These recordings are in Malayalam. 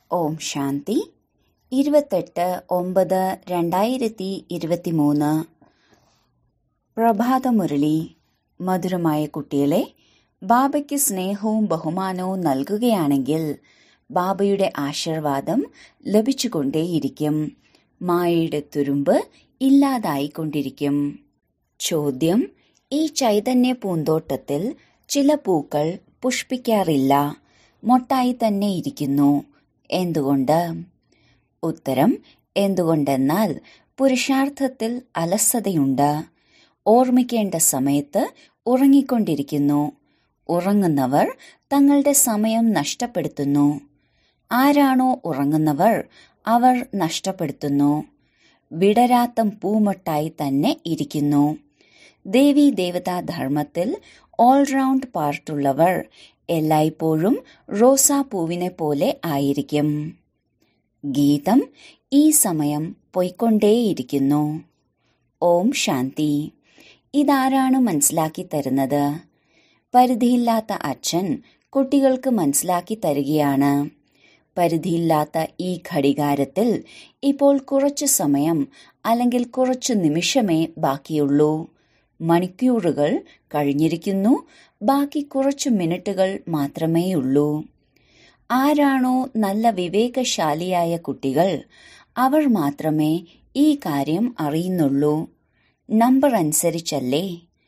ഓം ശാന്തി ഇരുപത്തെട്ട് ഒമ്പത് രണ്ടായിരത്തി ഇരുപത്തിമൂന്ന് പ്രഭാതമുരളി മധുരമായ കുട്ടികളെ ബാബയ്ക്ക് സ്നേഹവും ബഹുമാനവും നൽകുകയാണെങ്കിൽ ബാബയുടെ ആശീർവാദം ലഭിച്ചുകൊണ്ടേയിരിക്കും മായയുടെ തുരുമ്പ് ഇല്ലാതായിക്കൊണ്ടിരിക്കും ചോദ്യം ഈ ചൈതന്യ പൂന്തോട്ടത്തിൽ ചില പൂക്കൾ പുഷ്പിക്കാറില്ല മൊട്ടായി തന്നെ ഇരിക്കുന്നു എന്തുകൊണ്ട് ഉത്തരം എന്തുകൊണ്ടെന്നാൽ പുരുഷാർത്ഥത്തിൽ അലസതയുണ്ട് ഓർമ്മിക്കേണ്ട സമയത്ത് ഉറങ്ങിക്കൊണ്ടിരിക്കുന്നു ഉറങ്ങുന്നവർ തങ്ങളുടെ സമയം നഷ്ടപ്പെടുത്തുന്നു ആരാണോ ഉറങ്ങുന്നവർ അവർ നഷ്ടപ്പെടുത്തുന്നു വിടരാത്തം പൂമൊട്ടായി തന്നെ ഇരിക്കുന്നു ദേവി ദേവതാ ധർമ്മത്തിൽ ഓൾറൗണ്ട് പാർട്ടുള്ളവർ എല്ലായ്പ്പോഴും റോസാപ്പൂവിനെ പോലെ ആയിരിക്കും ഗീതം ഈ സമയം പൊയ്ക്കൊണ്ടേയിരിക്കുന്നു ഓം ശാന്തി ഇതാരാണ് മനസ്സിലാക്കി തരുന്നത് പരിധിയില്ലാത്ത അച്ഛൻ കുട്ടികൾക്ക് മനസ്സിലാക്കി തരികയാണ് പരിധിയില്ലാത്ത ഈ ഘടികാരത്തിൽ ഇപ്പോൾ കുറച്ചു സമയം അല്ലെങ്കിൽ കുറച്ചു നിമിഷമേ ബാക്കിയുള്ളൂ മണിക്കൂറുകൾ കഴിഞ്ഞിരിക്കുന്നു ബാക്കി കുറച്ചു മിനിറ്റുകൾ മാത്രമേയുള്ളൂ ആരാണോ നല്ല വിവേകശാലിയായ കുട്ടികൾ അവർ മാത്രമേ ഈ കാര്യം അറിയുന്നുള്ളൂ നമ്പർ അനുസരിച്ചല്ലേ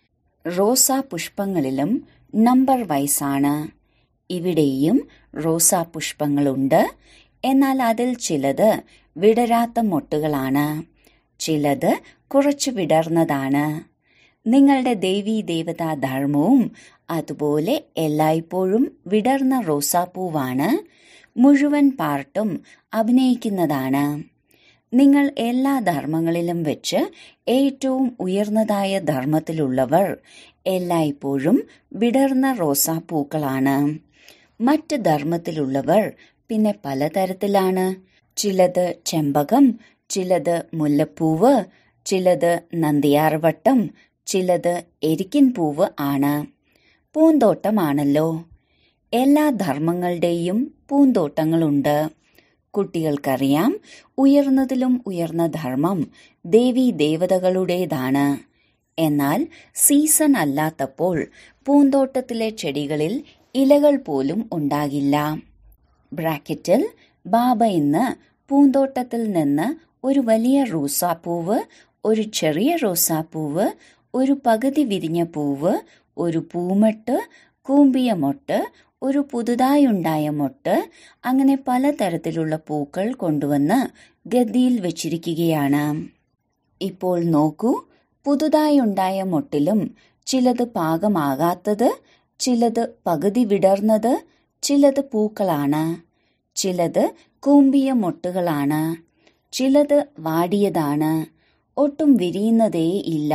റോസാ പുഷ്പങ്ങളിലും നമ്പർ വൈസാണ് ഇവിടെയും റോസാ പുഷ്പങ്ങളുണ്ട് എന്നാൽ അതിൽ ചിലത് വിടരാത്ത മൊട്ടുകളാണ് ചിലത് കുറച്ച് വിടർന്നതാണ് നിങ്ങളുടെ ദേവീ ദേവതാ ധർമ്മവും അതുപോലെ എല്ലായ്പ്പോഴും വിടർന്ന റോസാപ്പൂവാണ് മുഴുവൻ പാർട്ടും അഭിനയിക്കുന്നതാണ് നിങ്ങൾ എല്ലാ ധർമ്മങ്ങളിലും വെച്ച് ഏറ്റവും ഉയർന്നതായ ധർമ്മത്തിലുള്ളവർ എല്ലായ്പ്പോഴും വിടർന്ന റോസാപ്പൂക്കളാണ് മറ്റ് ധർമ്മത്തിലുള്ളവർ പിന്നെ പലതരത്തിലാണ് ചിലത് ചെമ്പകം ചിലത് മുല്ലപ്പൂവ് ചിലത് നന്ദിയാർവട്ടം ചിലത് എരിക്കിൻ പൂവ് ആണ് പൂന്തോട്ടമാണല്ലോ എല്ലാ ധർമ്മങ്ങളുടെയും പൂന്തോട്ടങ്ങളുണ്ട് കുട്ടികൾക്കറിയാം ഉയർന്നതിലും ഉയർന്ന ധർമ്മം ദേവീ ദേവതകളുടേതാണ് എന്നാൽ സീസൺ അല്ലാത്തപ്പോൾ പൂന്തോട്ടത്തിലെ ചെടികളിൽ ഇലകൾ പോലും ഉണ്ടാകില്ല ബ്രാക്കറ്റിൽ ബാബ ഇന്ന് പൂന്തോട്ടത്തിൽ നിന്ന് ഒരു വലിയ റോസാപ്പൂവ് ഒരു ചെറിയ റോസാപ്പൂവ് ഒരു പകുതി വിരിഞ്ഞ പൂവ് ഒരു പൂമട്ട് കൂമ്പിയ മൊട്ട് ഒരു പുതുതായുണ്ടായ മൊട്ട് അങ്ങനെ പലതരത്തിലുള്ള പൂക്കൾ കൊണ്ടുവന്ന് ഗദ്ദിയിൽ വെച്ചിരിക്കുകയാണ് ഇപ്പോൾ നോക്കൂ പുതുതായുണ്ടായ മൊട്ടിലും ചിലത് പാകമാകാത്തത് ചിലത് പകുതി വിടർന്നത് ചിലത് പൂക്കളാണ് ചിലത് കൂമ്പിയ മൊട്ടുകളാണ് ചിലത് വാടിയതാണ് ഒട്ടും വിരിയുന്നതേ ഇല്ല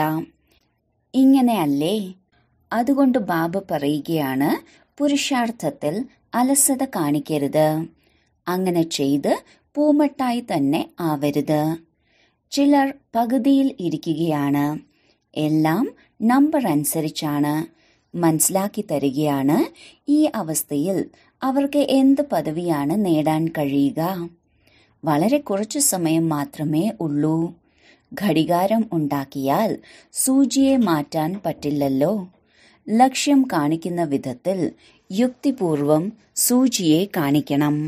ഇങ്ങനെയല്ലേ അതുകൊണ്ട് ബാബ പറയുകയാണ് പുരുഷാർത്ഥത്തിൽ അലസത കാണിക്കരുത് അങ്ങനെ ചെയ്ത് പൂമട്ടായി തന്നെ ആവരുത് ചിലർ പകുതിയിൽ ഇരിക്കുകയാണ് എല്ലാം നമ്പർ അനുസരിച്ചാണ് മനസ്സിലാക്കി തരികയാണ് ഈ അവസ്ഥയിൽ അവർക്ക് എന്ത് പദവിയാണ് നേടാൻ കഴിയുക വളരെ കുറച്ചു സമയം മാത്രമേ ഉള്ളൂ ഘടികാരം ഉണ്ടാക്കിയാൽ സൂചിയെ മാറ്റാൻ പറ്റില്ലല്ലോ ലക്ഷ്യം കാണിക്കുന്ന വിധത്തിൽ യുക്തിപൂർവം സൂചിയെ കാണിക്കണം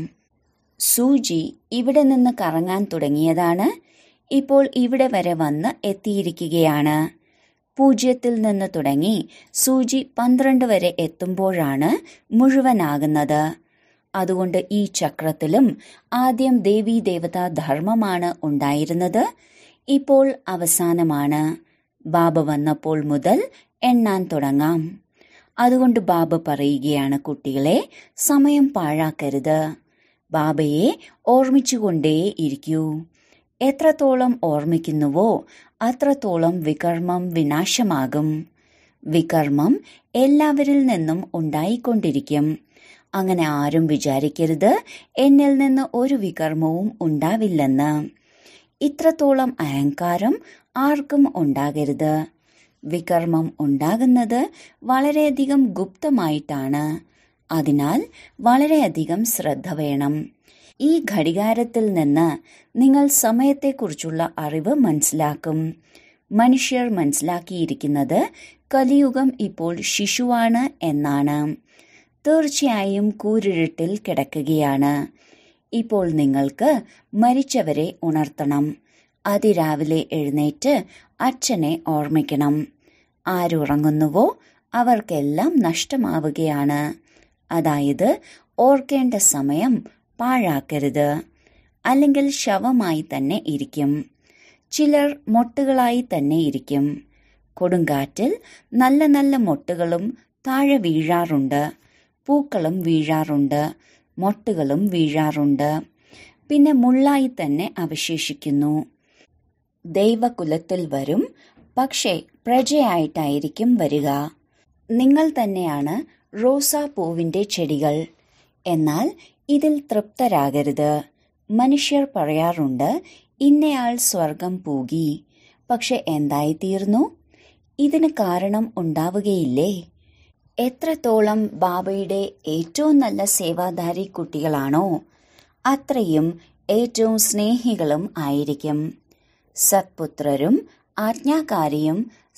സൂചി ഇവിടെ നിന്ന് കറങ്ങാൻ തുടങ്ങിയതാണ് ഇപ്പോൾ ഇവിടെ വരെ വന്ന് എത്തിയിരിക്കുകയാണ് പൂജ്യത്തിൽ നിന്ന് തുടങ്ങി സൂചി പന്ത്രണ്ട് വരെ എത്തുമ്പോഴാണ് മുഴുവനാകുന്നത് അതുകൊണ്ട് ഈ ചക്രത്തിലും ആദ്യം ദേവീ ദേവതാ ധർമ്മമാണ് ഉണ്ടായിരുന്നത് ഇപ്പോൾ അവസാനമാണ് ബാബ വന്നപ്പോൾ മുതൽ എണ്ണാൻ തുടങ്ങാം അതുകൊണ്ട് ബാബ പറയുകയാണ് കുട്ടികളെ സമയം പാഴാക്കരുത് ബാബയെ ഓർമ്മിച്ചുകൊണ്ടേ ഇരിക്കൂ എത്രത്തോളം ഓർമ്മിക്കുന്നുവോ അത്രത്തോളം വികർമ്മം വിനാശമാകും വികർമ്മം എല്ലാവരിൽ നിന്നും ഉണ്ടായിക്കൊണ്ടിരിക്കും അങ്ങനെ ആരും വിചാരിക്കരുത് എന്നിൽ നിന്ന് ഒരു വികർമ്മവും ഉണ്ടാവില്ലെന്ന് ഇത്രത്തോളം അഹങ്കാരം ആർക്കും ഉണ്ടാകരുത് വികർമ്മം ഉണ്ടാകുന്നത് വളരെയധികം ഗുപ്തമായിട്ടാണ് അതിനാൽ വളരെയധികം ശ്രദ്ധ വേണം ഈ ഘടികാരത്തിൽ നിന്ന് നിങ്ങൾ സമയത്തെക്കുറിച്ചുള്ള അറിവ് മനസ്സിലാക്കും മനുഷ്യർ മനസ്സിലാക്കിയിരിക്കുന്നത് കലിയുഗം ഇപ്പോൾ ശിശുവാണ് എന്നാണ് തീർച്ചയായും കൂരിരുട്ടിൽ കിടക്കുകയാണ് ഇപ്പോൾ നിങ്ങൾക്ക് മരിച്ചവരെ ഉണർത്തണം അതിരാവിലെ എഴുന്നേറ്റ് അച്ഛനെ ഓർമ്മിക്കണം ആരുറങ്ങുന്നുവോ അവർക്കെല്ലാം നഷ്ടമാവുകയാണ് അതായത് ഓർക്കേണ്ട സമയം പാഴാക്കരുത് അല്ലെങ്കിൽ ശവമായി തന്നെ ഇരിക്കും ചിലർ മൊട്ടുകളായി തന്നെ ഇരിക്കും കൊടുങ്കാറ്റിൽ നല്ല നല്ല മൊട്ടുകളും താഴെ വീഴാറുണ്ട് പൂക്കളും വീഴാറുണ്ട് മൊട്ടുകളും വീഴാറുണ്ട് പിന്നെ മുള്ളായി തന്നെ അവശേഷിക്കുന്നു ദൈവകുലത്തിൽ വരും പക്ഷേ പ്രജയായിട്ടായിരിക്കും വരിക നിങ്ങൾ തന്നെയാണ് റോസാ പൂവിന്റെ ചെടികൾ എന്നാൽ ഇതിൽ തൃപ്തരാകരുത് മനുഷ്യർ പറയാറുണ്ട് ഇന്നയാൾ സ്വർഗം പൂകി പക്ഷെ എന്തായിത്തീർന്നു ഇതിന് കാരണം ഉണ്ടാവുകയില്ലേ എത്രത്തോളം ബാബയുടെ ഏറ്റവും നല്ല സേവാധാരി കുട്ടികളാണോ അത്രയും ഏറ്റവും സ്നേഹികളും ആയിരിക്കും സത്പുത്രരും ആജ്ഞാകാരിയും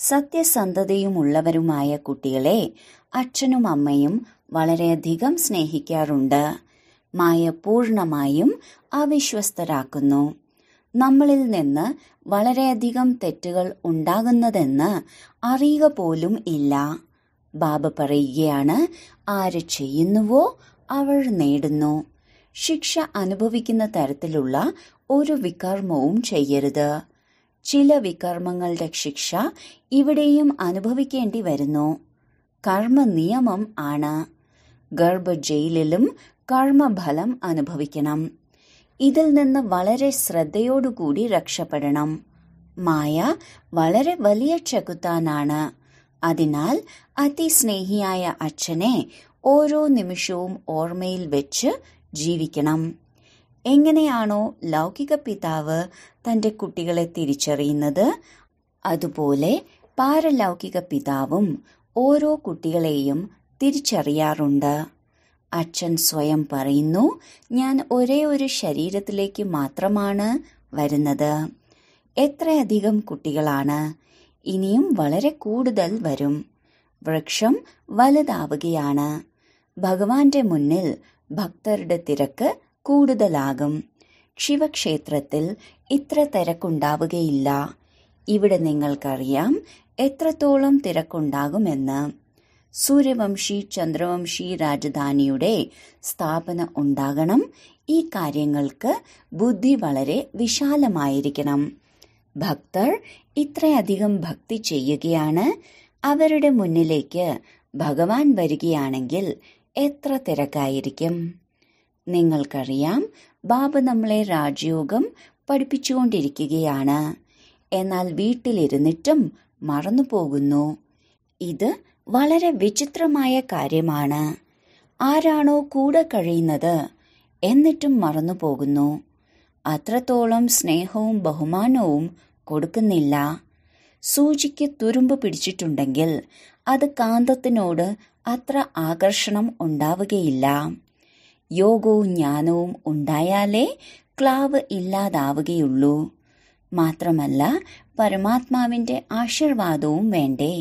സത്യസന്ധതയുമുള്ളവരുമായ കുട്ടികളെ അച്ഛനും അമ്മയും വളരെയധികം സ്നേഹിക്കാറുണ്ട് മായ പൂർണമായും അവിശ്വസ്തരാക്കുന്നു നമ്മളിൽ നിന്ന് വളരെയധികം തെറ്റുകൾ ഉണ്ടാകുന്നതെന്ന് അറിയുക പോലും ഇല്ല ബാബ പറയുകയാണ് ആര് ചെയ്യുന്നുവോ അവൾ നേടുന്നു ശിക്ഷ അനുഭവിക്കുന്ന തരത്തിലുള്ള ഒരു വികർമ്മവും ചെയ്യരുത് ചില വികർമ്മങ്ങളുടെ ശിക്ഷ ഇവിടെയും അനുഭവിക്കേണ്ടി വരുന്നു കർമ്മ നിയമം ആണ് ഗർഭ ജയിലിലും കർമ്മഫലം അനുഭവിക്കണം ഇതിൽ നിന്ന് വളരെ ശ്രദ്ധയോടുകൂടി രക്ഷപ്പെടണം മായ വളരെ വലിയ ചെകുത്താനാണ് അതിനാൽ അതിസ്നേഹിയായ അച്ഛനെ ഓരോ നിമിഷവും ഓർമ്മയിൽ വെച്ച് ജീവിക്കണം എങ്ങനെയാണോ ലൗകിക പിതാവ് തന്റെ കുട്ടികളെ തിരിച്ചറിയുന്നത് അതുപോലെ പാരലൗകിക പിതാവും ഓരോ കുട്ടികളെയും തിരിച്ചറിയാറുണ്ട് അച്ഛൻ സ്വയം പറയുന്നു ഞാൻ ഒരേ ഒരു ശരീരത്തിലേക്ക് മാത്രമാണ് വരുന്നത് എത്രയധികം കുട്ടികളാണ് ഇനിയും വളരെ കൂടുതൽ വരും വൃക്ഷം വലുതാവുകയാണ് ഭഗവാന്റെ മുന്നിൽ ഭക്തരുടെ തിരക്ക് കൂടുതലാകും ശിവക്ഷേത്രത്തിൽ ഇത്ര തിരക്കുണ്ടാവുകയില്ല ഇവിടെ നിങ്ങൾക്കറിയാം എത്രത്തോളം തിരക്കുണ്ടാകുമെന്ന് സൂര്യവംശി ചന്ദ്രവംശി രാജധാനിയുടെ സ്ഥാപന ഉണ്ടാകണം ഈ കാര്യങ്ങൾക്ക് ബുദ്ധി വളരെ വിശാലമായിരിക്കണം ഭക്തർ ഇത്രയധികം ഭക്തി ചെയ്യുകയാണ് അവരുടെ മുന്നിലേക്ക് ഭഗവാൻ വരികയാണെങ്കിൽ എത്ര തിരക്കായിരിക്കും നിങ്ങൾക്കറിയാം ബാബ നമ്മളെ രാജയോഗം പഠിപ്പിച്ചുകൊണ്ടിരിക്കുകയാണ് എന്നാൽ വീട്ടിലിരുന്നിട്ടും മറന്നുപോകുന്നു ഇത് വളരെ വിചിത്രമായ കാര്യമാണ് ആരാണോ കൂടെ കഴിയുന്നത് എന്നിട്ടും മറന്നുപോകുന്നു അത്രത്തോളം സ്നേഹവും ബഹുമാനവും കൊടുക്കുന്നില്ല സൂചിക്ക് തുരുമ്പ് പിടിച്ചിട്ടുണ്ടെങ്കിൽ അത് കാന്തത്തിനോട് അത്ര ആകർഷണം ഉണ്ടാവുകയില്ല യോഗവും ജ്ഞാനവും ഉണ്ടായാലേ ക്ലാവ് ഇല്ലാതാവുകയുള്ളൂ മാത്രമല്ല പരമാത്മാവിന്റെ ആശീർവാദവും വേണ്ടേ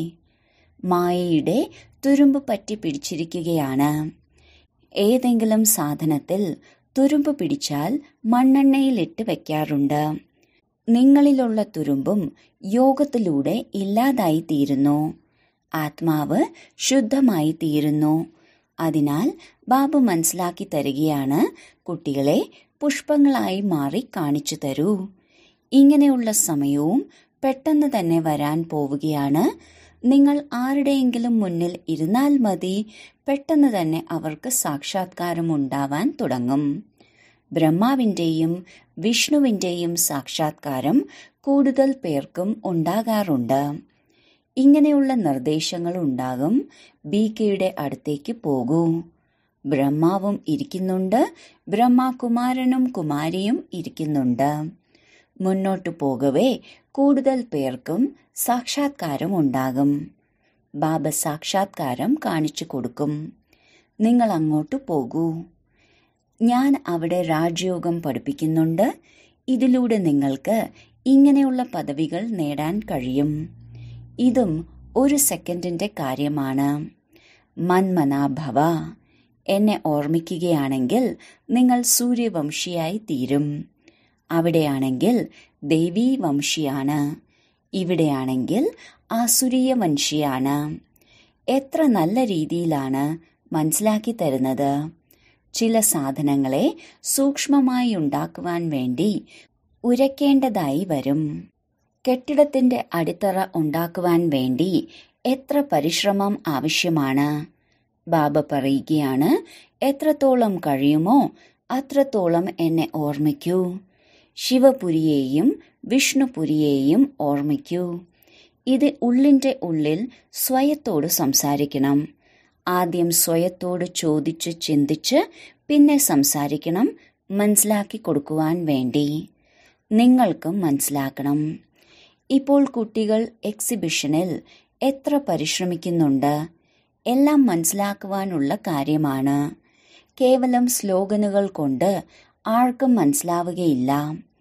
മായയുടെ തുരുമ്പ് പറ്റി പിടിച്ചിരിക്കുകയാണ് ഏതെങ്കിലും സാധനത്തിൽ തുരുമ്പ് പിടിച്ചാൽ മണ്ണെണ്ണയിലിട്ട് വെക്കാറുണ്ട് നിങ്ങളിലുള്ള തുരുമ്പും യോഗത്തിലൂടെ ഇല്ലാതായി തീരുന്നു ആത്മാവ് ശുദ്ധമായി തീരുന്നു അതിനാൽ ബാബു മനസ്സിലാക്കി തരികയാണ് കുട്ടികളെ പുഷ്പങ്ങളായി മാറി കാണിച്ചു തരൂ ഇങ്ങനെയുള്ള സമയവും പെട്ടെന്ന് തന്നെ വരാൻ പോവുകയാണ് നിങ്ങൾ ആരുടെയെങ്കിലും മുന്നിൽ ഇരുന്നാൽ മതി പെട്ടെന്ന് തന്നെ അവർക്ക് സാക്ഷാത്കാരം ഉണ്ടാവാൻ തുടങ്ങും ബ്രഹ്മാവിന്റെയും വിഷ്ണുവിന്റെയും സാക്ഷാത്കാരം കൂടുതൽ പേർക്കും ഉണ്ടാകാറുണ്ട് ഇങ്ങനെയുള്ള നിർദ്ദേശങ്ങൾ ഉണ്ടാകും ബി കെയുടെ അടുത്തേക്ക് പോകൂ ബ്രഹ്മാവും ഇരിക്കുന്നുണ്ട് ബ്രഹ്മകുമാരനും കുമാരിയും ഇരിക്കുന്നുണ്ട് മുന്നോട്ടു പോകവേ കൂടുതൽ പേർക്കും സാക്ഷാത്കാരം ഉണ്ടാകും ബാബ സാക്ഷാത്കാരം കാണിച്ചു കൊടുക്കും നിങ്ങൾ അങ്ങോട്ട് പോകൂ ഞാൻ അവിടെ രാജയോഗം പഠിപ്പിക്കുന്നുണ്ട് ഇതിലൂടെ നിങ്ങൾക്ക് ഇങ്ങനെയുള്ള പദവികൾ നേടാൻ കഴിയും ഇതും ഒരു സെക്കൻഡിന്റെ കാര്യമാണ് മന്മനാഭവ എന്നെ ഓർമ്മിക്കുകയാണെങ്കിൽ നിങ്ങൾ സൂര്യവംശിയായി തീരും അവിടെയാണെങ്കിൽ ദേവീ വംശിയാണ് ഇവിടെയാണെങ്കിൽ ആസുരീയ വംശിയാണ് എത്ര നല്ല രീതിയിലാണ് മനസ്സിലാക്കി തരുന്നത് ചില സാധനങ്ങളെ സൂക്ഷ്മമായി ഉണ്ടാക്കുവാൻ വേണ്ടി ഉരയ്ക്കേണ്ടതായി വരും കെട്ടിടത്തിന്റെ അടിത്തറ ഉണ്ടാക്കുവാൻ വേണ്ടി എത്ര പരിശ്രമം ആവശ്യമാണ് ബാബ പറയുകയാണ് എത്രത്തോളം കഴിയുമോ അത്രത്തോളം എന്നെ ഓർമ്മിക്കൂ ശിവപുരിയെയും വിഷ്ണുപുരിയെയും ഓർമ്മിക്കൂ ഇത് ഉള്ളിന്റെ ഉള്ളിൽ സ്വയത്തോട് സംസാരിക്കണം ആദ്യം സ്വയത്തോട് ചോദിച്ച് ചിന്തിച്ച് പിന്നെ സംസാരിക്കണം മനസ്സിലാക്കി കൊടുക്കുവാൻ വേണ്ടി നിങ്ങൾക്കും മനസ്സിലാക്കണം ഇപ്പോൾ കുട്ടികൾ എക്സിബിഷനിൽ എത്ര പരിശ്രമിക്കുന്നുണ്ട് എല്ലാം മനസ്സിലാക്കുവാനുള്ള കാര്യമാണ് കേവലം സ്ലോഗനുകൾ കൊണ്ട് ആർക്കും മനസ്സിലാവുകയില്ല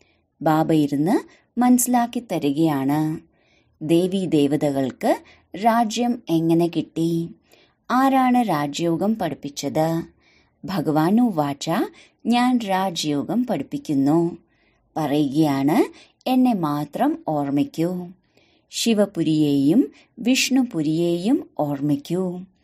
ബാബ ഇരുന്ന് മനസ്സിലാക്കി തരികയാണ് ദേവീ ദേവതകൾക്ക് രാജ്യം എങ്ങനെ കിട്ടി ആരാണ് രാജയോഗം പഠിപ്പിച്ചത് ഭഗവാനു വാച ഞാൻ രാജയോഗം പഠിപ്പിക്കുന്നു പറയുകയാണ് എന്നെ മാത്രം ഓർമ്മിക്കൂ ശിവപുരിയെയും വിഷ്ണുപുരിയെയും ഓർമ്മിക്കൂ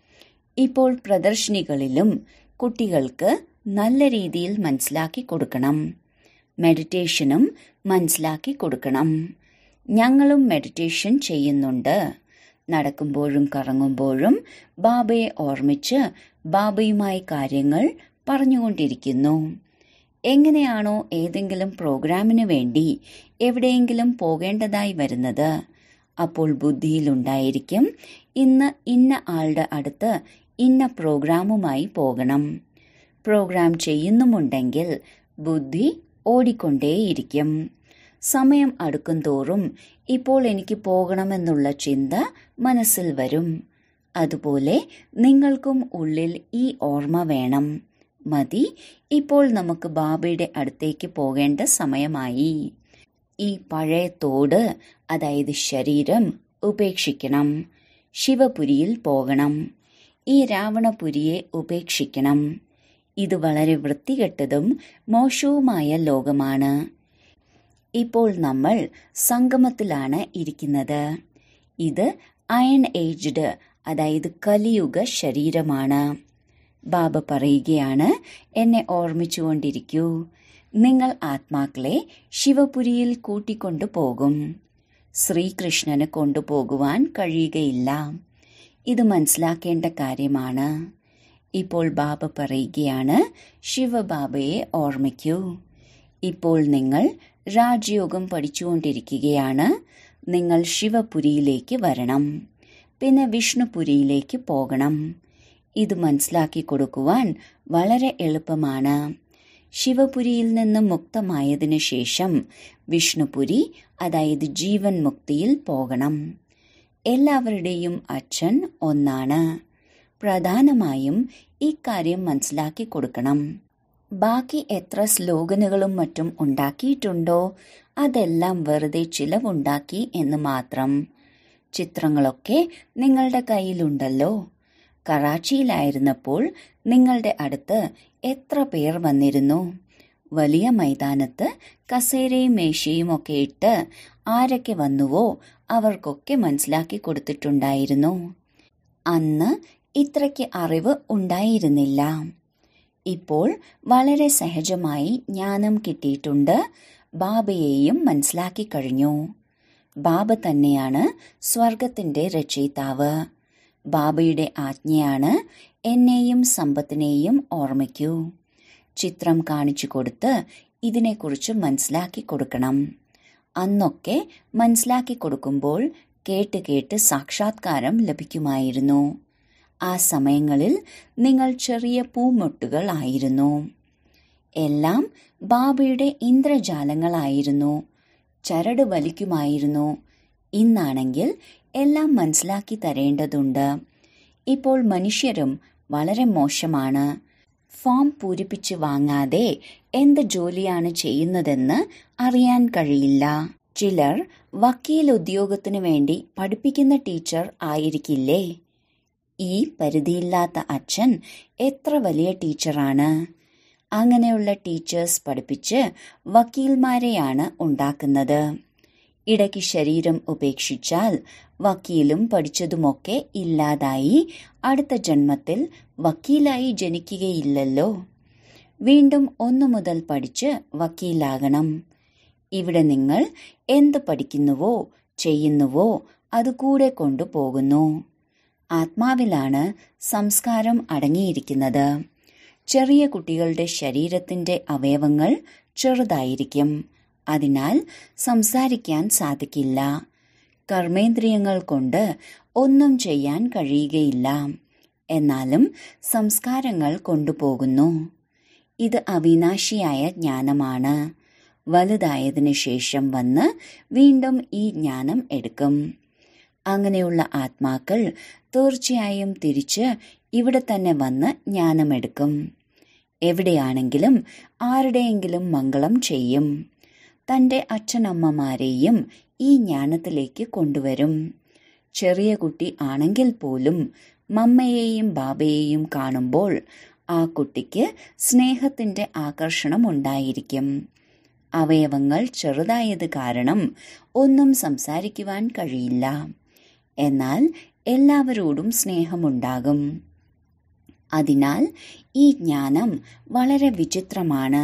ഇപ്പോൾ പ്രദർശനികളിലും കുട്ടികൾക്ക് നല്ല രീതിയിൽ മനസ്സിലാക്കി കൊടുക്കണം മെഡിറ്റേഷനും മനസ്സിലാക്കി കൊടുക്കണം ഞങ്ങളും മെഡിറ്റേഷൻ ചെയ്യുന്നുണ്ട് നടക്കുമ്പോഴും കറങ്ങുമ്പോഴും ബാബയെ ഓർമ്മിച്ച് ബാബയുമായി കാര്യങ്ങൾ പറഞ്ഞുകൊണ്ടിരിക്കുന്നു എങ്ങനെയാണോ ഏതെങ്കിലും പ്രോഗ്രാമിന് വേണ്ടി എവിടെയെങ്കിലും പോകേണ്ടതായി വരുന്നത് അപ്പോൾ ബുദ്ധിയിലുണ്ടായിരിക്കും ഇന്ന് ഇന്ന ആളുടെ അടുത്ത് ഇന്ന പ്രോഗ്രാമുമായി പോകണം പ്രോഗ്രാം ചെയ്യുന്നുമുണ്ടെങ്കിൽ ബുദ്ധി ഓടിക്കൊണ്ടേയിരിക്കും സമയം അടുക്കും തോറും ഇപ്പോൾ എനിക്ക് പോകണമെന്നുള്ള ചിന്ത മനസ്സിൽ വരും അതുപോലെ നിങ്ങൾക്കും ഉള്ളിൽ ഈ ഓർമ്മ വേണം മതി ഇപ്പോൾ നമുക്ക് ബാബയുടെ അടുത്തേക്ക് പോകേണ്ട സമയമായി ഈ പഴയ തോട് അതായത് ശരീരം ഉപേക്ഷിക്കണം ശിവപുരിയിൽ പോകണം ഈ രാവണപുരിയെ ഉപേക്ഷിക്കണം ഇത് വളരെ വൃത്തികെട്ടതും മോശവുമായ ലോകമാണ് ഇപ്പോൾ നമ്മൾ സംഗമത്തിലാണ് ഇരിക്കുന്നത് ഇത് അയൺ ഏജ്ഡ് അതായത് കലിയുഗ ശരീരമാണ് ബാബ പറയുകയാണ് എന്നെ ഓർമ്മിച്ചുകൊണ്ടിരിക്കൂ നിങ്ങൾ ആത്മാക്കളെ ശിവപുരിയിൽ കൂട്ടിക്കൊണ്ടു പോകും ശ്രീകൃഷ്ണന് കൊണ്ടുപോകുവാൻ കഴിയുകയില്ല ഇത് മനസ്സിലാക്കേണ്ട കാര്യമാണ് ഇപ്പോൾ ബാബ പറയുകയാണ് ശിവബാബയെ ഓർമ്മിക്കൂ ഇപ്പോൾ നിങ്ങൾ രാജയോഗം പഠിച്ചുകൊണ്ടിരിക്കുകയാണ് നിങ്ങൾ ശിവപുരിയിലേക്ക് വരണം പിന്നെ വിഷ്ണുപുരിയിലേക്ക് പോകണം ഇത് മനസ്സിലാക്കി കൊടുക്കുവാൻ വളരെ എളുപ്പമാണ് ശിവപുരിയിൽ നിന്ന് മുക്തമായതിനു ശേഷം വിഷ്ണുപുരി അതായത് ജീവൻ മുക്തിയിൽ പോകണം എല്ലാവരുടെയും അച്ഛൻ ഒന്നാണ് പ്രധാനമായും ഇക്കാര്യം മനസ്സിലാക്കി കൊടുക്കണം ബാക്കി എത്ര സ്ലോഗനുകളും മറ്റും ഉണ്ടാക്കിയിട്ടുണ്ടോ അതെല്ലാം വെറുതെ ചിലവുണ്ടാക്കി എന്ന് മാത്രം ചിത്രങ്ങളൊക്കെ നിങ്ങളുടെ കയ്യിലുണ്ടല്ലോ കറാച്ചിയിലായിരുന്നപ്പോൾ നിങ്ങളുടെ അടുത്ത് എത്ര പേർ വന്നിരുന്നു വലിയ മൈതാനത്ത് കസേരയും മേശയും ഒക്കെ ഇട്ട് ആരൊക്കെ വന്നുവോ അവർക്കൊക്കെ മനസ്സിലാക്കി കൊടുത്തിട്ടുണ്ടായിരുന്നു അന്ന് ഇത്രയ്ക്ക് അറിവ് ഉണ്ടായിരുന്നില്ല ഇപ്പോൾ വളരെ സഹജമായി ജ്ഞാനം കിട്ടിയിട്ടുണ്ട് ബാബയെയും മനസ്സിലാക്കി കഴിഞ്ഞു ബാബ തന്നെയാണ് സ്വർഗത്തിന്റെ രചയിതാവ് ബാബയുടെ ആജ്ഞയാണ് എന്നെയും സമ്പത്തിനെയും ഓർമ്മിക്കൂ ചിത്രം കാണിച്ചു കൊടുത്ത് ഇതിനെക്കുറിച്ച് മനസ്സിലാക്കി കൊടുക്കണം അന്നൊക്കെ മനസ്സിലാക്കി കൊടുക്കുമ്പോൾ കേട്ട് കേട്ട് സാക്ഷാത്കാരം ലഭിക്കുമായിരുന്നു ആ സമയങ്ങളിൽ നിങ്ങൾ ചെറിയ പൂമൊട്ടുകൾ ആയിരുന്നു എല്ലാം ബാബയുടെ ഇന്ദ്രജാലങ്ങളായിരുന്നു ചരട് വലിക്കുമായിരുന്നു ഇന്നാണെങ്കിൽ എല്ലാം മനസ്സിലാക്കി തരേണ്ടതുണ്ട് ഇപ്പോൾ മനുഷ്യരും വളരെ മോശമാണ് ഫോം പൂരിപ്പിച്ച് വാങ്ങാതെ എന്ത് ജോലിയാണ് ചെയ്യുന്നതെന്ന് അറിയാൻ കഴിയില്ല ചിലർ വക്കീൽ ഉദ്യോഗത്തിനു വേണ്ടി പഠിപ്പിക്കുന്ന ടീച്ചർ ആയിരിക്കില്ലേ ഈ പരിധിയില്ലാത്ത അച്ഛൻ എത്ര വലിയ ടീച്ചറാണ് അങ്ങനെയുള്ള ടീച്ചേഴ്സ് പഠിപ്പിച്ച് വക്കീൽമാരെയാണ് ഉണ്ടാക്കുന്നത് ഇടയ്ക്ക് ശരീരം ഉപേക്ഷിച്ചാൽ വക്കീലും പഠിച്ചതുമൊക്കെ ഇല്ലാതായി അടുത്ത ജന്മത്തിൽ വക്കീലായി ജനിക്കുകയില്ലല്ലോ വീണ്ടും ഒന്നു മുതൽ പഠിച്ച് വക്കീലാകണം ഇവിടെ നിങ്ങൾ എന്ത് പഠിക്കുന്നുവോ ചെയ്യുന്നുവോ അത് കൂടെ കൊണ്ടുപോകുന്നു ആത്മാവിലാണ് സംസ്കാരം അടങ്ങിയിരിക്കുന്നത് ചെറിയ കുട്ടികളുടെ ശരീരത്തിന്റെ അവയവങ്ങൾ ചെറുതായിരിക്കും അതിനാൽ സംസാരിക്കാൻ സാധിക്കില്ല കർമ്മേന്ദ്രിയങ്ങൾ കൊണ്ട് ഒന്നും ചെയ്യാൻ കഴിയുകയില്ല എന്നാലും സംസ്കാരങ്ങൾ കൊണ്ടുപോകുന്നു ഇത് അവിനാശിയായ ജ്ഞാനമാണ് വലുതായതിനു ശേഷം വന്ന് വീണ്ടും ഈ ജ്ഞാനം എടുക്കും അങ്ങനെയുള്ള ആത്മാക്കൾ തീർച്ചയായും തിരിച്ച് ഇവിടെ തന്നെ വന്ന് ജ്ഞാനമെടുക്കും എവിടെയാണെങ്കിലും ആരുടെയെങ്കിലും മംഗളം ചെയ്യും തന്റെ അച്ഛനമ്മമാരെയും ഈ ജ്ഞാനത്തിലേക്ക് കൊണ്ടുവരും ചെറിയ കുട്ടി ആണെങ്കിൽ പോലും മമ്മയെയും ബാബയെയും കാണുമ്പോൾ ആ കുട്ടിക്ക് സ്നേഹത്തിന്റെ ആകർഷണം ഉണ്ടായിരിക്കും അവയവങ്ങൾ ചെറുതായത് കാരണം ഒന്നും സംസാരിക്കുവാൻ കഴിയില്ല എന്നാൽ എല്ലാവരോടും സ്നേഹമുണ്ടാകും അതിനാൽ ഈ ജ്ഞാനം വളരെ വിചിത്രമാണ്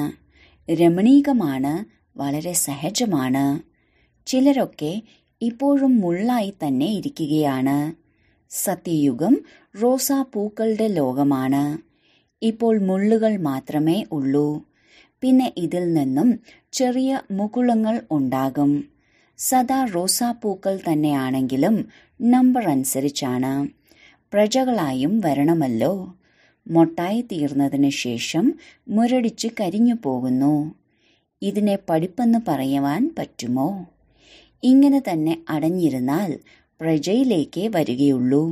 രമണീകമാണ് വളരെ സഹജമാണ് ചിലരൊക്കെ ഇപ്പോഴും മുള്ളായി തന്നെ ഇരിക്കുകയാണ് സത്യയുഗം റോസാപ്പൂക്കളുടെ ലോകമാണ് ഇപ്പോൾ മുള്ളുകൾ മാത്രമേ ഉള്ളൂ പിന്നെ ഇതിൽ നിന്നും ചെറിയ മുകുളങ്ങൾ ഉണ്ടാകും സദാ റോസാപ്പൂക്കൾ തന്നെയാണെങ്കിലും നമ്പർ അനുസരിച്ചാണ് പ്രജകളായും വരണമല്ലോ മൊട്ടായി തീർന്നതിന് ശേഷം മുരടിച്ച് കരിഞ്ഞു പോകുന്നു ഇതിനെ പഠിപ്പെന്ന് പറയുവാൻ പറ്റുമോ ഇങ്ങനെ തന്നെ അടഞ്ഞിരുന്നാൽ പ്രജയിലേക്കേ വരികയുള്ളൂ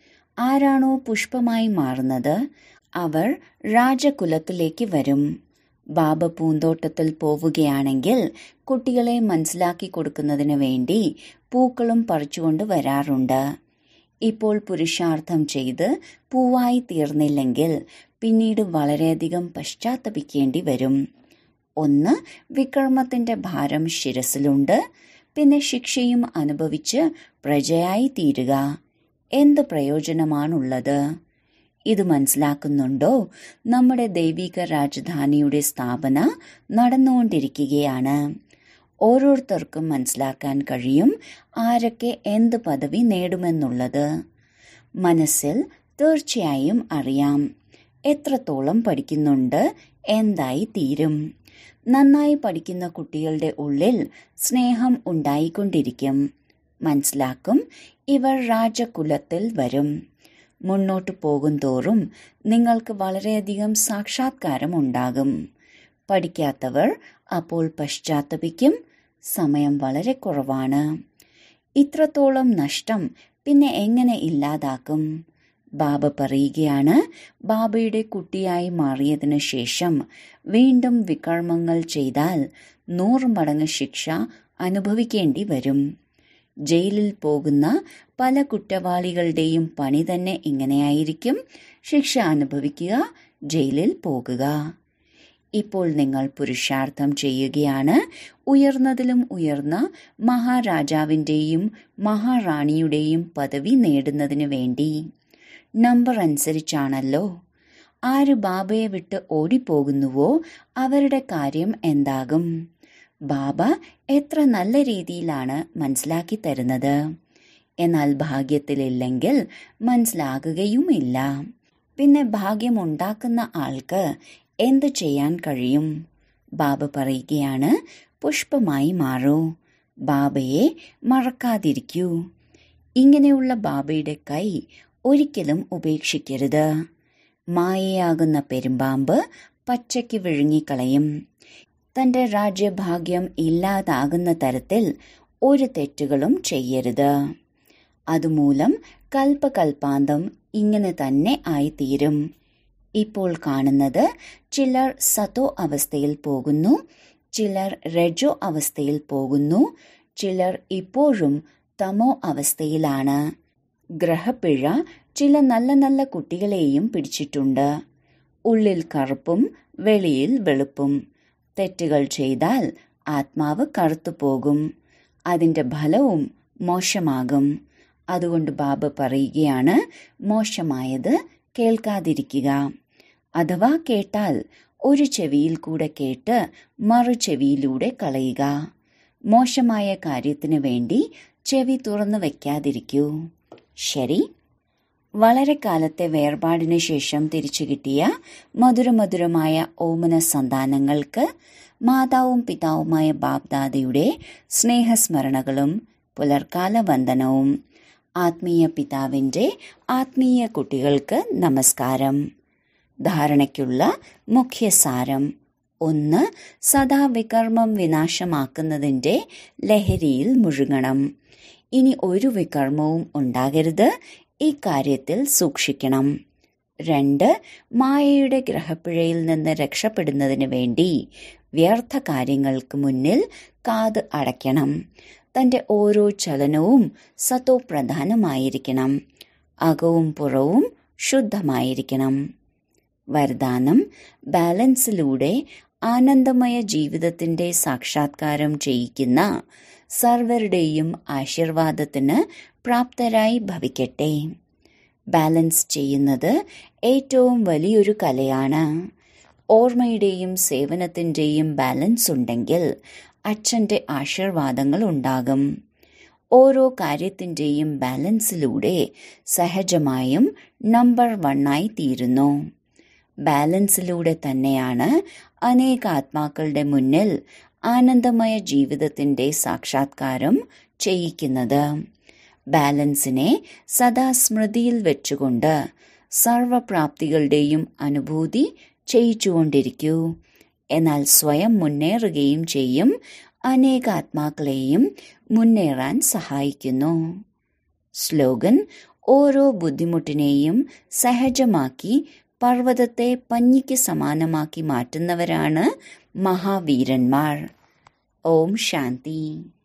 ആരാണോ പുഷ്പമായി മാറുന്നത് അവർ രാജകുലത്തിലേക്ക് വരും ബാബ പൂന്തോട്ടത്തിൽ പോവുകയാണെങ്കിൽ കുട്ടികളെ മനസ്സിലാക്കി കൊടുക്കുന്നതിന് വേണ്ടി പൂക്കളും പറിച്ചുകൊണ്ട് വരാറുണ്ട് ഇപ്പോൾ പുരുഷാർത്ഥം ചെയ്ത് പൂവായി തീർന്നില്ലെങ്കിൽ പിന്നീട് വളരെയധികം പശ്ചാത്തപിക്കേണ്ടി വരും ഒന്ന് വിക്രമത്തിന്റെ ഭാരം ശിരസിലുണ്ട് പിന്നെ ശിക്ഷയും അനുഭവിച്ച് പ്രജയായി തീരുക എന്ത് പ്രയോജനമാണുള്ളത് ഇത് മനസ്സിലാക്കുന്നുണ്ടോ നമ്മുടെ ദൈവിക രാജധാനിയുടെ സ്ഥാപന നടന്നുകൊണ്ടിരിക്കുകയാണ് ഓരോരുത്തർക്കും മനസ്സിലാക്കാൻ കഴിയും ആരൊക്കെ എന്ത് പദവി നേടുമെന്നുള്ളത് മനസ്സിൽ തീർച്ചയായും അറിയാം എത്രത്തോളം പഠിക്കുന്നുണ്ട് എന്തായി തീരും നന്നായി പഠിക്കുന്ന കുട്ടികളുടെ ഉള്ളിൽ സ്നേഹം ഉണ്ടായിക്കൊണ്ടിരിക്കും മനസ്സിലാക്കും ഇവർ രാജകുലത്തിൽ വരും മുന്നോട്ടു പോകുന്തോറും നിങ്ങൾക്ക് വളരെയധികം സാക്ഷാത്കാരം ഉണ്ടാകും പഠിക്കാത്തവർ അപ്പോൾ പശ്ചാത്തപിക്കും സമയം വളരെ കുറവാണ് ഇത്രത്തോളം നഷ്ടം പിന്നെ എങ്ങനെ ഇല്ലാതാക്കും ബാബ പറയുകയാണ് ബാബയുടെ കുട്ടിയായി മാറിയതിനു ശേഷം വീണ്ടും വികർമ്മങ്ങൾ ചെയ്താൽ നൂറ് മടങ്ങ് ശിക്ഷ അനുഭവിക്കേണ്ടി വരും ജയിലിൽ പോകുന്ന പല കുറ്റവാളികളുടെയും പണി തന്നെ ഇങ്ങനെയായിരിക്കും ശിക്ഷ അനുഭവിക്കുക ജയിലിൽ പോകുക ഇപ്പോൾ നിങ്ങൾ പുരുഷാർത്ഥം ചെയ്യുകയാണ് ഉയർന്നതിലും ഉയർന്ന മഹാരാജാവിന്റെയും മഹാറാണിയുടെയും പദവി നേടുന്നതിനു വേണ്ടി നമ്പർ അനുസരിച്ചാണല്ലോ ആര് ബാബയെ വിട്ട് ഓടിപ്പോകുന്നുവോ അവരുടെ കാര്യം എന്താകും ബാബ എത്ര നല്ല രീതിയിലാണ് മനസ്സിലാക്കി തരുന്നത് എന്നാൽ ഭാഗ്യത്തിലില്ലെങ്കിൽ മനസ്സിലാകുകയുമില്ല പിന്നെ ഭാഗ്യമുണ്ടാക്കുന്ന ആൾക്ക് എന്തു ചെയ്യാൻ കഴിയും ബാബ പറയുകയാണ് പുഷ്പമായി മാറൂ ബാബയെ മറക്കാതിരിക്കൂ ഇങ്ങനെയുള്ള ബാബയുടെ കൈ ഒരിക്കലും ഉപേക്ഷിക്കരുത് മായയാകുന്ന പെരുമ്പാമ്പ് പച്ചയ്ക്ക് വിഴുങ്ങിക്കളയും തന്റെ രാജ്യഭാഗ്യം ഇല്ലാതാകുന്ന തരത്തിൽ ഒരു തെറ്റുകളും ചെയ്യരുത് അതുമൂലം കൽപ്പകൽപ്പാന്തം ഇങ്ങനെ തന്നെ ആയിത്തീരും ഇപ്പോൾ കാണുന്നത് ചിലർ സതോ അവസ്ഥയിൽ പോകുന്നു ചിലർ രജോ അവസ്ഥയിൽ പോകുന്നു ചിലർ ഇപ്പോഴും തമോ അവസ്ഥയിലാണ് ഗ്രഹപ്പിഴ ചില നല്ല നല്ല കുട്ടികളെയും പിടിച്ചിട്ടുണ്ട് ഉള്ളിൽ കറുപ്പും വെളിയിൽ വെളുപ്പും തെറ്റുകൾ ചെയ്താൽ ആത്മാവ് കറുത്തു പോകും അതിന്റെ ഫലവും മോശമാകും അതുകൊണ്ട് ബാബ പറയുകയാണ് മോശമായത് കേൾക്കാതിരിക്കുക അഥവാ കേട്ടാൽ ഒരു ചെവിയിൽ കൂടെ കേട്ട് മറു ചെവിയിലൂടെ കളയുക മോശമായ കാര്യത്തിനു വേണ്ടി ചെവി തുറന്നു വെക്കാതിരിക്കൂ ശരി വളരെ കാലത്തെ വേർപാടിനു ശേഷം തിരിച്ചു കിട്ടിയ മധുരമധുരമായ ഓമന സന്താനങ്ങൾക്ക് മാതാവും പിതാവുമായ ബാബ്ദാദയുടെ സ്നേഹസ്മരണകളും പുലർക്കാല വന്ദനവും ആത്മീയ പിതാവിന്റെ ആത്മീയ കുട്ടികൾക്ക് നമസ്കാരം ധാരണയ്ക്കുള്ള മുഖ്യസാരം ഒന്ന് സദാ വികർമ്മം വിനാശമാക്കുന്നതിന്റെ ലഹരിയിൽ മുഴുകണം ഇനി ഒരു വികർമ്മവും ഉണ്ടാകരുത് ഇക്കാര്യത്തിൽ സൂക്ഷിക്കണം രണ്ട് മായയുടെ ഗ്രഹപ്പിഴയിൽ നിന്ന് രക്ഷപ്പെടുന്നതിന് വേണ്ടി വ്യർത്ഥ കാര്യങ്ങൾക്ക് മുന്നിൽ കാത് അടയ്ക്കണം തന്റെ ഓരോ ചലനവും സത്തോ പ്രധാനമായിരിക്കണം അകവും പുറവും ശുദ്ധമായിരിക്കണം വരദാനം ബാലൻസിലൂടെ ആനന്ദമയ ജീവിതത്തിന്റെ സാക്ഷാത്കാരം ചെയ്യിക്കുന്ന സർവരുടെയും ആശീർവാദത്തിന് പ്രാപ്തരായി ഭവിക്കട്ടെ ബാലൻസ് ചെയ്യുന്നത് ഏറ്റവും വലിയൊരു കലയാണ് ഓർമ്മയുടെയും സേവനത്തിന്റെയും ബാലൻസ് ഉണ്ടെങ്കിൽ അച്ഛന്റെ ആശീർവാദങ്ങൾ ഉണ്ടാകും ഓരോ കാര്യത്തിന്റെയും ബാലൻസിലൂടെ സഹജമായും നമ്പർ വണ്ണായി തീരുന്നു ബാലൻസിലൂടെ തന്നെയാണ് അനേക ആത്മാക്കളുടെ മുന്നിൽ ആനന്ദമയ ജീവിതത്തിന്റെ സാക്ഷാത്കാരം ചെയ്യിക്കുന്നത് ബാലൻസിനെ സദാ സ്മൃതിയിൽ വെച്ചുകൊണ്ട് സർവപ്രാപ്തികളുടെയും അനുഭൂതി ചെയ്യിച്ചുകൊണ്ടിരിക്കൂ എന്നാൽ സ്വയം മുന്നേറുകയും ചെയ്യും അനേക ആത്മാക്കളെയും മുന്നേറാൻ സഹായിക്കുന്നു സ്ലോഗൻ ഓരോ ബുദ്ധിമുട്ടിനെയും സഹജമാക്കി പർവ്വതത്തെ പഞ്ഞിക്ക് സമാനമാക്കി മാറ്റുന്നവരാണ് മഹാവീരന്മാർ ഓം ശാന്തി